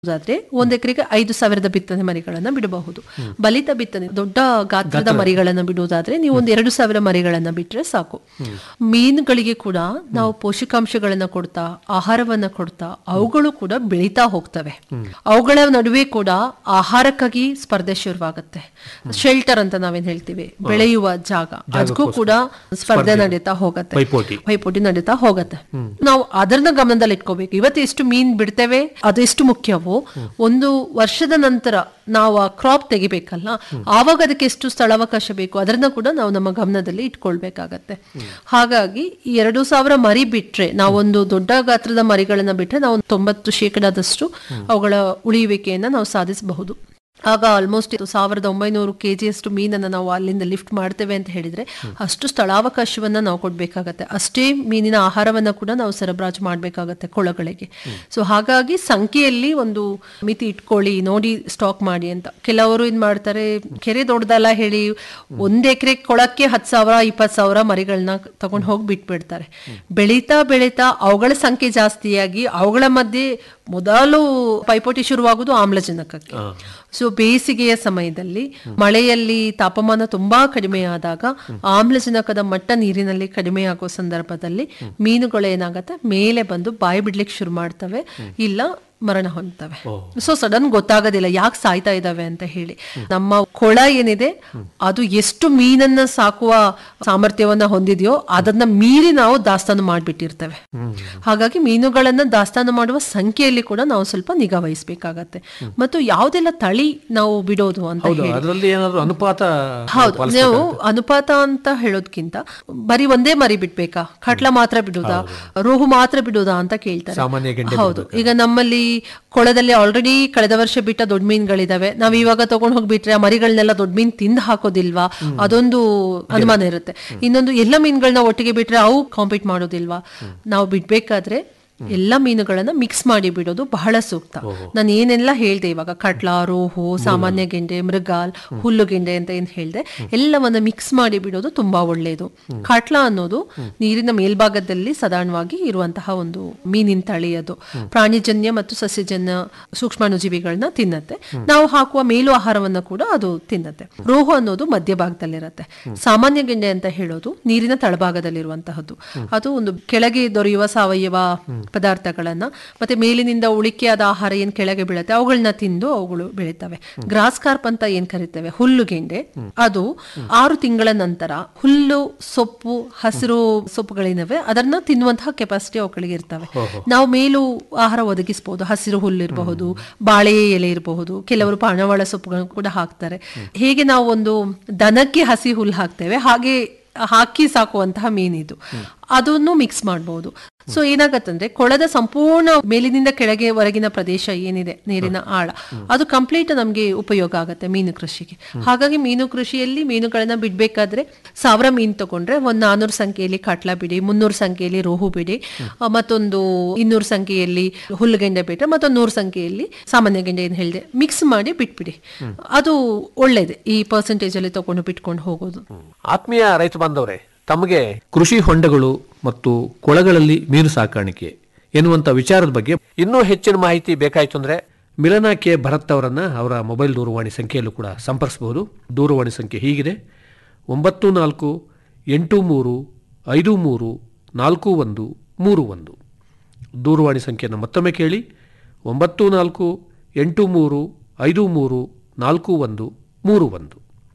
ಆದ್ರೆ ಒಂದ್ ಎಕರೆಗೆ ಐದು ಸಾವಿರದ ಬಿತ್ತನೆ ಮರಿಗಳನ್ನ ಬಿಡಬಹುದು ಬಲಿತ ಬಿತ್ತನೆ ದೊಡ್ಡ ಗಾತ್ರದ ಮರಿಗಳನ್ನ ಬಿಡುವುದಾದ್ರೆ ನೀವು ಒಂದ್ ಎರಡು ಸಾವಿರ ಮರಿಗಳನ್ನ ಬಿಟ್ರೆ ಸಾಕು ಮೀನುಗಳಿಗೆ ಕೂಡ ನಾವು ಪೋಷಕಾಂಶಗಳನ್ನ ಕೊಡ್ತಾ ಆಹಾರವನ್ನ ಕೊಡ್ತಾ ಅವುಗಳು ಕೂಡ ಬೆಳೀತಾ ಹೋಗ್ತವೆ ಅವುಗಳ ನಡುವೆ ಕೂಡ ಆಹಾರಕ್ಕಾಗಿ ಸ್ಪರ್ಧೆ ಶುರುವಾಗುತ್ತೆ ಶೆಲ್ಟರ್ ಅಂತ ನಾವೇನ್ ಹೇಳ್ತೀವಿ ಬೆಳೆಯುವ ಜಾಗ ಅದಕ್ಕೂ ಕೂಡ ಸ್ಪರ್ಧೆ ನಡೀತಾ ಹೋಗತ್ತೆ ಪೈಪೋಟಿ. ಪೈಪೋಟಿ ನಡೀತಾ ಹೋಗತ್ತೆ ನಾವು ಅದನ್ನ ಗಮನದಲ್ಲಿ ಇಟ್ಕೋಬೇಕು ಇವತ್ತು ಎಷ್ಟು ಮೀನ್ ಬಿಡ್ತೇವೆ ಅದೆಷ್ಟು ಮುಖ್ಯವೋ ಒಂದು ವರ್ಷದ ನಂತರ ನಾವು ಆ ಕ್ರಾಪ್ ತೆಗಿಬೇಕಲ್ಲ ಆವಾಗ ಅದಕ್ಕೆ ಎಷ್ಟು ಸ್ಥಳಾವಕಾಶ ಬೇಕು ಅದನ್ನ ಕೂಡ ನಾವು ನಮ್ಮ ಗಮನದಲ್ಲಿ ಇಟ್ಕೊಳ್ಬೇಕಾಗತ್ತೆ ಹಾಗಾಗಿ ಈ ಎರಡು ಸಾವಿರ ಮರಿ ಬಿಟ್ರೆ ನಾವೊಂದು ದೊಡ್ಡ ಗಾತ್ರದ ಮರಿಗಳನ್ನ ಬಿಟ್ರೆ ನಾವು ತೊಂಬತ್ತು ಶೇಕಡಾದಷ್ಟು ಅವುಗಳ ಉಳಿಯುವಿಕೆಯನ್ನ ನಾವು ಸಾಧಿಸಬಹುದು ಆಗ ಆಲ್ಮೋಸ್ಟ್ ಸಾವಿರದ ಒಂಬೈನೂರು ಕೆ ಜಿಯಷ್ಟು ಮೀನನ್ನು ನಾವು ಅಲ್ಲಿಂದ ಲಿಫ್ಟ್ ಮಾಡ್ತೇವೆ ಅಂತ ಹೇಳಿದ್ರೆ ಅಷ್ಟು ಸ್ಥಳಾವಕಾಶವನ್ನ ನಾವು ಕೊಡ್ಬೇಕಾಗತ್ತೆ ಅಷ್ಟೇ ಮೀನಿನ ಆಹಾರವನ್ನ ಕೂಡ ನಾವು ಸರಬರಾಜು ಮಾಡಬೇಕಾಗತ್ತೆ ಕೊಳಗಳಿಗೆ ಸೊ ಹಾಗಾಗಿ ಸಂಖ್ಯೆಯಲ್ಲಿ ಒಂದು ಮಿತಿ ಇಟ್ಕೊಳ್ಳಿ ನೋಡಿ ಸ್ಟಾಕ್ ಮಾಡಿ ಅಂತ ಕೆಲವರು ಇದ್ ಮಾಡ್ತಾರೆ ಕೆರೆ ದೊಡ್ಡದಲ್ಲ ಹೇಳಿ ಒಂದ್ ಎಕರೆ ಕೊಳಕ್ಕೆ ಹತ್ತು ಸಾವಿರ ಇಪ್ಪತ್ತು ಸಾವಿರ ಮರಿಗಳನ್ನ ತಗೊಂಡು ಹೋಗಿ ಬಿಟ್ಬಿಡ್ತಾರೆ ಬೆಳೀತಾ ಬೆಳೀತಾ ಅವುಗಳ ಸಂಖ್ಯೆ ಜಾಸ್ತಿಯಾಗಿ ಅವುಗಳ ಮಧ್ಯೆ ಮೊದಲು ಪೈಪೋಟಿ ಶುರುವಾಗುವುದು ಆಮ್ಲಜನಕಕ್ಕೆ ಸೊ ಬೇಸಿಗೆಯ ಸಮಯದಲ್ಲಿ ಮಳೆಯಲ್ಲಿ ತಾಪಮಾನ ತುಂಬಾ ಕಡಿಮೆ ಆದಾಗ ಆಮ್ಲಜನಕದ ಮಟ್ಟ ನೀರಿನಲ್ಲಿ ಕಡಿಮೆ ಆಗೋ ಸಂದರ್ಭದಲ್ಲಿ ಮೀನುಗಳು ಏನಾಗತ್ತೆ ಮೇಲೆ ಬಂದು ಬಾಯಿ ಬಿಡ್ಲಿಕ್ಕೆ ಶುರು ಮಾಡ್ತವೆ ಇಲ್ಲ ಮರಣ ಹೊಂದ್ತವೆ ಸೊ ಸಡನ್ ಗೊತ್ತಾಗೋದಿಲ್ಲ ಯಾಕೆ ಸಾಯ್ತಾ ಇದಾವೆ ಅಂತ ಹೇಳಿ ನಮ್ಮ ಕೊಳ ಏನಿದೆ ಅದು ಎಷ್ಟು ಮೀನನ್ನ ಸಾಕುವ ಸಾಮರ್ಥ್ಯವನ್ನ ಹೊಂದಿದೆಯೋ ಅದನ್ನ ಮೀರಿ ನಾವು ದಾಸ್ತಾನು ಮಾಡ್ಬಿಟ್ಟಿರ್ತೇವೆ ಹಾಗಾಗಿ ಮೀನುಗಳನ್ನ ದಾಸ್ತಾನು ಮಾಡುವ ಸಂಖ್ಯೆಯಲ್ಲಿ ಕೂಡ ನಾವು ಸ್ವಲ್ಪ ನಿಗಾ ವಹಿಸ್ಬೇಕಾಗತ್ತೆ ಮತ್ತು ಯಾವುದೆಲ್ಲ ತಳಿ ನಾವು ಬಿಡೋದು ಅಂತ ಹೌದು ಹೇಳಿ ಅದರಲ್ಲಿ ಏನಾದ್ರು ಅನುಪಾತ ಹೌದು ನೀವು ಅನುಪಾತ ಅಂತ ಹೇಳೋದ್ಕಿಂತ ಬರೀ ಒಂದೇ ಮರಿ ಬಿಡ್ಬೇಕಾ ಕಟ್ಲ ಮಾತ್ರ ಬಿಡುದಾ ರೋಹು ಮಾತ್ರ ಬಿಡುದಾ ಅಂತ ಕೇಳ್ತಾರೆ ಸಾಮಾನ್ಯ ಗೆಂಡೆ ಹೌದು ಈಗ ನಮ್ಮಲ್ಲಿ ಕೊಳದಲ್ಲಿ ಆಲ್ರೆಡಿ ಕಳೆದ ವರ್ಷ ಬಿಟ್ಟ ದೊಡ್ಡ ಮೀನುಗಳಿದಾವೆ ನಾವ್ ಇವಾಗ ತಗೊಂಡ್ ಹೋಗ್ಬಿಟ್ರೆ ಆ ಮರಿಗಳನ್ನೆಲ್ಲ ದೊಡ್ಡ ಮೀನ್ ತಿಂದು ಹಾಕೋದಿಲ್ವಾ ಅದೊಂದು ಅನುಮಾನ ಇರುತ್ತೆ ಇನ್ನೊಂದು ಎಲ್ಲ ಮೀನುಗಳನ್ನ ಒಟ್ಟಿಗೆ ಬಿಟ್ರೆ ಅವು ಕಾಂಪೀಟ್ ಮಾಡೋದಿಲ್ವಾ ನಾವು ಬಿಡ್ಬೇಕಾದ್ರೆ ಎಲ್ಲ ಮೀನುಗಳನ್ನ ಮಿಕ್ಸ್ ಮಾಡಿ ಬಿಡೋದು ಬಹಳ ಸೂಕ್ತ ನಾನು ಏನೆಲ್ಲ ಹೇಳ್ದೆ ಇವಾಗ ಕಟ್ಲ ರೋಹು ಸಾಮಾನ್ಯ ಗೆಂಡೆ ಮೃಗಾಲ್ ಹುಲ್ಲು ಗೆಂಡೆ ಅಂತ ಏನ್ ಹೇಳ್ದೆ ಎಲ್ಲವನ್ನ ಮಿಕ್ಸ್ ಮಾಡಿ ಬಿಡೋದು ತುಂಬಾ ಒಳ್ಳೆಯದು ಕಟ್ಲ ಅನ್ನೋದು ನೀರಿನ ಮೇಲ್ಭಾಗದಲ್ಲಿ ಸಾಧಾರಣವಾಗಿ ಇರುವಂತಹ ಒಂದು ಮೀನಿನ ತಳಿ ಅದು ಪ್ರಾಣಿಜನ್ಯ ಮತ್ತು ಸಸ್ಯಜನ್ಯ ಸೂಕ್ಷ್ಮಾಣುಜೀವಿಗಳನ್ನ ತಿನ್ನತ್ತೆ ನಾವು ಹಾಕುವ ಮೇಲು ಆಹಾರವನ್ನ ಕೂಡ ಅದು ತಿನ್ನತ್ತೆ ರೋಹು ಅನ್ನೋದು ಮಧ್ಯಭಾಗದಲ್ಲಿರತ್ತೆ ಸಾಮಾನ್ಯ ಗೆಂಡೆ ಅಂತ ಹೇಳೋದು ನೀರಿನ ತಳಭಾಗದಲ್ಲಿರುವಂತಹದ್ದು ಅದು ಒಂದು ಕೆಳಗೆ ದೊರೆಯುವ ಸಾವಯವ ಪದಾರ್ಥಗಳನ್ನ ಮತ್ತೆ ಮೇಲಿನಿಂದ ಉಳಿಕೆಯಾದ ಆಹಾರ ಏನ್ ಕೆಳಗೆ ಬೀಳುತ್ತೆ ಅವುಗಳನ್ನ ತಿಂದು ಅವುಗಳು ಬೆಳೀತವೆ ಗ್ರಾಸ್ ಕಾರ್ಪ್ ಅಂತ ಏನ್ ಕರಿತೇವೆ ಹುಲ್ಲು ಗೆಂಡೆ ಅದು ಆರು ತಿಂಗಳ ನಂತರ ಹುಲ್ಲು ಸೊಪ್ಪು ಹಸಿರು ಸೊಪ್ಪುಗಳೇನವೆ ಅದನ್ನ ತಿನ್ನುವಂತಹ ಕೆಪಾಸಿಟಿ ಅವುಗಳಿಗೆ ಇರ್ತವೆ ನಾವು ಮೇಲು ಆಹಾರ ಒದಗಿಸಬಹುದು ಹಸಿರು ಹುಲ್ಲು ಇರಬಹುದು ಬಾಳೆ ಎಲೆ ಇರಬಹುದು ಕೆಲವರು ಪಾನವಾಳ ಸೊಪ್ಪುಗಳನ್ನು ಕೂಡ ಹಾಕ್ತಾರೆ ಹೇಗೆ ನಾವು ಒಂದು ದನಕ್ಕೆ ಹಸಿ ಹುಲ್ಲು ಹಾಕ್ತೇವೆ ಹಾಗೆ ಹಾಕಿ ಸಾಕುವಂತಹ ಮೀನಿದು ಅದನ್ನು ಮಿಕ್ಸ್ ಮಾಡಬಹುದು ಸೊ ಏನಾಗತ್ತಂದ್ರೆ ಕೊಳದ ಸಂಪೂರ್ಣ ಮೇಲಿನಿಂದ ಕೆಳಗೆ ಹೊರಗಿನ ಪ್ರದೇಶ ಏನಿದೆ ನೀರಿನ ಆಳ ಅದು ಕಂಪ್ಲೀಟ್ ನಮ್ಗೆ ಉಪಯೋಗ ಆಗತ್ತೆ ಮೀನು ಕೃಷಿಗೆ ಹಾಗಾಗಿ ಮೀನು ಕೃಷಿಯಲ್ಲಿ ಮೀನುಗಳನ್ನ ಬಿಡ್ಬೇಕಾದ್ರೆ ಸಾವಿರ ಮೀನು ತಗೊಂಡ್ರೆ ಒಂದ್ ನಾನೂರು ಸಂಖ್ಯೆಯಲ್ಲಿ ಕಾಟ್ಲಾ ಬಿಡಿ ಮುನ್ನೂರು ಸಂಖ್ಯೆಯಲ್ಲಿ ರೋಹು ಬಿಡಿ ಆ, ಮತ್ತೊಂದು ಇನ್ನೂರು ಸಂಖ್ಯೆಯಲ್ಲಿ ಹುಲ್ಲುಗೆಂಡೆ ಬಿಟ್ರೆ ಮತ್ತೊಂದು ನೂರು ಸಂಖ್ಯೆಯಲ್ಲಿ ಸಾಮಾನ್ಯ ಗೆಂಡೆ ಏನ್ ಹೇಳಿದೆ ಮಿಕ್ಸ್ ಮಾಡಿ ಬಿಟ್ಬಿಡಿ ಅದು ಒಳ್ಳೇದೆ ಈ ಪರ್ಸೆಂಟೇಜ್ ಅಲ್ಲಿ ತಗೊಂಡು ಬಿಟ್ಕೊಂಡು ಹೋಗೋದು ಆತ್ಮೀಯ ರೈತ ಬಾಂಧವರೇ ತಮಗೆ ಕೃಷಿ ಹೊಂಡಗಳು ಮತ್ತು ಕೊಳಗಳಲ್ಲಿ ಮೀನು ಸಾಕಾಣಿಕೆ ಎನ್ನುವಂತ ವಿಚಾರದ ಬಗ್ಗೆ ಇನ್ನೂ ಹೆಚ್ಚಿನ ಮಾಹಿತಿ ಬೇಕಾಯಿತು ಅಂದ್ರೆ ಮಿಲನಾ ಕೆ ಭರತ್ ಅವರನ್ನ ಅವರ ಮೊಬೈಲ್ ದೂರವಾಣಿ ಸಂಖ್ಯೆಯಲ್ಲೂ ಕೂಡ ಸಂಪರ್ಸಬಹುದು ದೂರವಾಣಿ ಸಂಖ್ಯೆ ಹೀಗಿದೆ ಒಂಬತ್ತು ನಾಲ್ಕು ಎಂಟು ಮೂರು ಐದು ಮೂರು ನಾಲ್ಕು ಒಂದು ಮೂರು ಒಂದು ದೂರವಾಣಿ ಸಂಖ್ಯೆಯನ್ನು ಮತ್ತೊಮ್ಮೆ ಕೇಳಿ ಒಂಬತ್ತು ನಾಲ್ಕು ಎಂಟು ಮೂರು ಐದು ಮೂರು ನಾಲ್ಕು ಒಂದು ಮೂರು ಒಂದು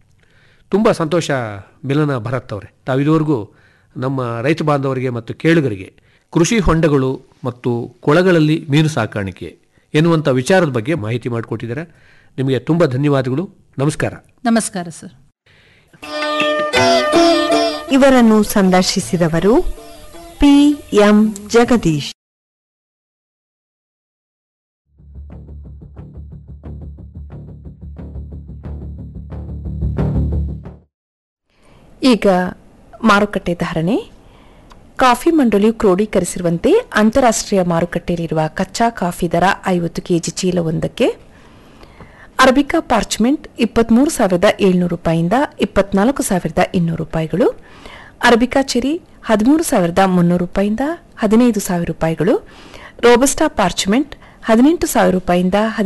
ತುಂಬ ಸಂತೋಷ ಮಿಲನ ಭರತ್ ಅವರೇ ತಾವು ಇದುವರೆಗೂ ನಮ್ಮ ರೈತ ಬಾಂಧವರಿಗೆ ಮತ್ತು ಕೇಳುಗರಿಗೆ ಕೃಷಿ ಹೊಂಡಗಳು ಮತ್ತು ಕೊಳಗಳಲ್ಲಿ ಮೀನು ಸಾಕಾಣಿಕೆ ಎನ್ನುವಂಥ ವಿಚಾರದ ಬಗ್ಗೆ ಮಾಹಿತಿ ಮಾಡಿಕೊಟ್ಟಿದ್ದಾರೆ ನಿಮಗೆ ತುಂಬ ಧನ್ಯವಾದಗಳು ನಮಸ್ಕಾರ ನಮಸ್ಕಾರ ಸರ್ ಇವರನ್ನು ಸಂದರ್ಶಿಸಿದವರು ಪಿ ಎಂ ಜಗದೀಶ್ ಈಗ ಮಾರುಕಟ್ಟೆ ಧಾರಣೆ ಕಾಫಿ ಮಂಡಳಿಯು ಕ್ರೋಢೀಕರಿಸಿರುವಂತೆ ಅಂತಾರಾಷ್ಟ್ರೀಯ ಮಾರುಕಟ್ಟೆಯಲ್ಲಿರುವ ಕಚ್ಚಾ ಕಾಫಿ ದರ ಐವತ್ತು ಕೆಜಿ ಚೀಲವೊಂದಕ್ಕೆ ಅರಬಿಕಾ ಪಾರ್ಚ್ಮೆಂಟ್ ಇಪ್ಪತ್ಮೂರು ಸಾವಿರದ ಏಳ್ನೂರು ರೂಪಾಯಿಯಿಂದ ಇಪ್ಪತ್ನಾಲ್ಕು ಸಾವಿರದ ಇನ್ನೂರು ರೂಪಾಯಿಗಳು ಅರಬಿಕಾ ಚೆರಿ ಹದಿಮೂರು ಸಾವಿರದ ಮುನ್ನೂರು ರೂಪಾಯಿಯಿಂದ ಹದಿನೈದು ಸಾವಿರ ರೂಪಾಯಿಗಳು ರೋಬಸ್ಟಾ ಪಾರ್ಚ್ಮೆಂಟ್ ಹದಿನೆಂಟು ಸಾವಿರ ರೂಪಾಯಿಂದ